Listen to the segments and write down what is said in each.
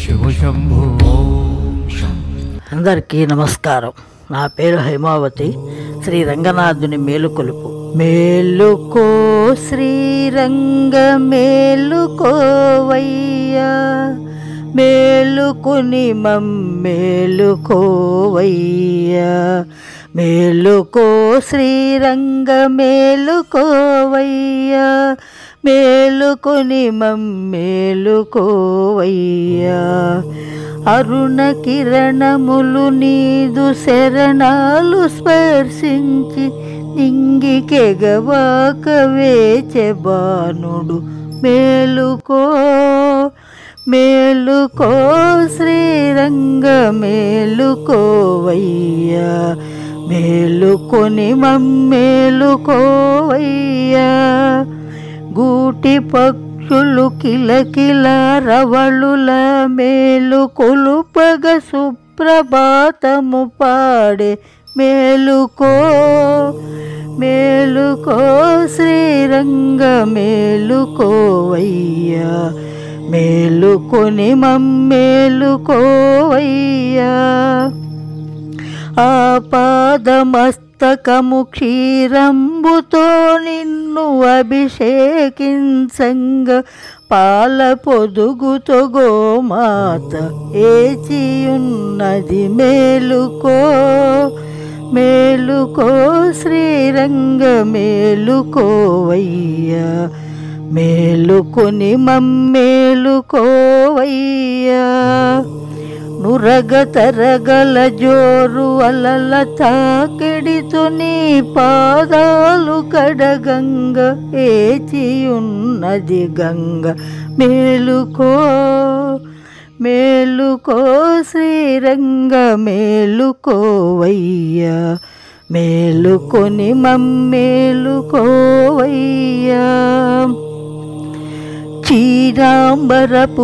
శివ శంభో ఓం శం అందరికీ నమస్కారం నా పేరు హైమావతి శ్రీ రంగనాథుని మేలుకొలుపు మేలుకో శ్రీరంగ మేలుకోవయ్యా మేలుకుని మమ్మేలుకోవయ్యా మేలుకో శ్రీరంగ మేలుకోవయ్యా మేలుకొని మమ్మేలుకోవయ్యా అరుణ కిరణములు నీదు శరణాలు స్పర్శించి నింగికెగవాక వేచెబానుడు మేలుకో మేలుకో శ్రీరంగ మేలుకోవయ్యా మేలుకొని మమ్మేలుకోవయ్యా గూటి పక్షులు కిలకిల రవళుల మేలు కొలుపగ సుప్రభాతము పాడే మేలుకో మేలుకో శ్రీరంగ మేలుకోవయ్యా మేలుకొని మమ్మేలుకోవయ్యా ఆపాదమస్తకము క్షీరంబుతో నిన్ను అభిషేకించంగ పాల పొదుగుతో గోమాత ఏచియున్నది మేలుకో మేలుకో శ్రీరంగ మేలుకోవయ్యా మేలుకొని మమ్మేలుకోవయ్యా నురగ తరగల జోరు అలల తాకిడితో నీ పాదాలు కడగంగ ఏచియున్నది గంగ మేలుకో మేలుకో శ్రీరంగ మేలుకోవయ్యా మేలుకొని మమ్మేలుకోవయ్యా చీరాంబరపు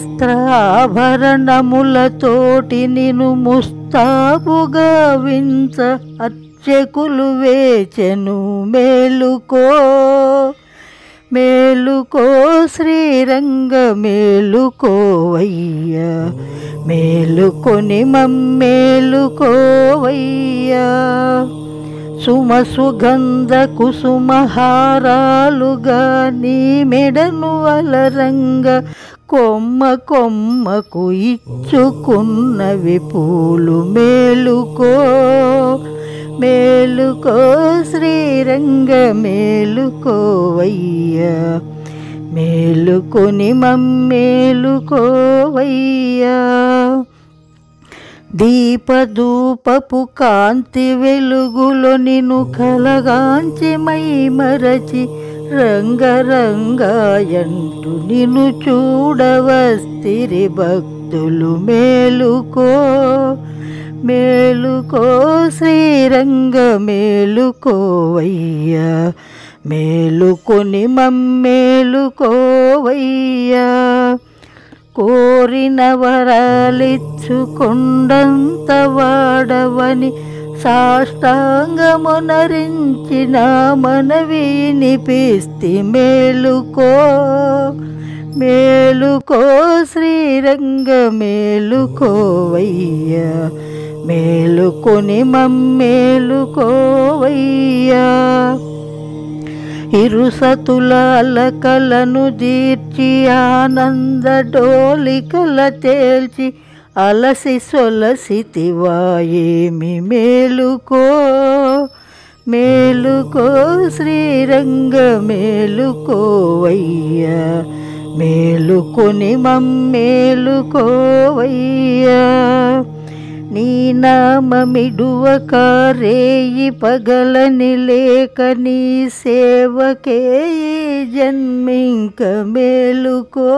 వస్త్రాభరణములతోటి నిను ముస్తాబుగా వించ అర్చకులు వేచెను మేలుకో మేలుకో శ్రీరంగ మేలుకోవయ్యా మేలుకొని మమ్మేలుకోవయ్యా సుమ సుగంధ కుసుమహారాలుగా నీ మెడను అలరంగ కొమ్మ కొమ్మకు ఇచ్చుకున్నవి పూలు మేలుకో మేలుకో శ్రీరంగ మేలుకోవయ్యా మేలుకొని మమ్మేలుకోవయ్యా దీపదూపపు కాంతి వెలుగులో నిన్ను కలగాంచి మై మరచి రంగరంగాయంటూ నిన్ను చూడవస్తిరి భక్తులు మేలుకో మేలుకో శ్రీరంగ మేలుకోవయ్యా మేలుకొని మమ్మేలుకోవయ్యా కోరిన వరాలిచ్చుకొండంత వాడవని సాష్టాంగమునరించిన మనవి వినిపిస్తి మేలుకో మేలుకో శ్రీరంగ మేలుకోవయ్యా మేలుకొని మమ్మేలుకోవయ్యా ఇరుసతుల అలకలను దీర్చి ఆనంద డోలికల తేల్చి అలసి సొలసితివాయేమి మేలుకో మేలుకో శ్రీరంగ మేలుకోవయ్యా మేలుకొని మమ్మేలుకోవయ్యా నీ నామమిడువక రేయి పగలని లేక నీ సేవకే ఈ జన్మింక మేలుకో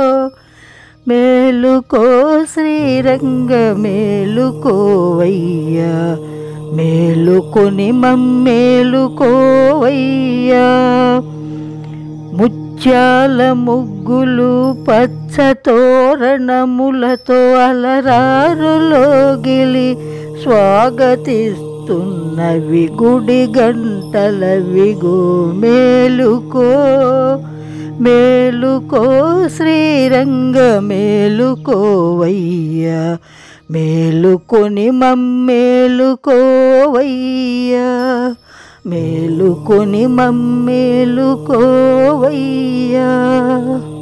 మేలుకో శ్రీరంగ మేలుకోవయ్యా మేలుకొని మమ్మేలుకోవయ్యా ముత్యాల ముగ్గులు పచ్చ తోరణములతో అలరారులోగిలి స్వాగతిస్తున్నవి గుడి గంటల విగు మేలుకో మేలుకో శ్రీరంగ మేలుకోవయ్యా మేలుకొని మమ్మేలుకోవయ్యా మేలుకొని మమ్మేలుకోవయ్యా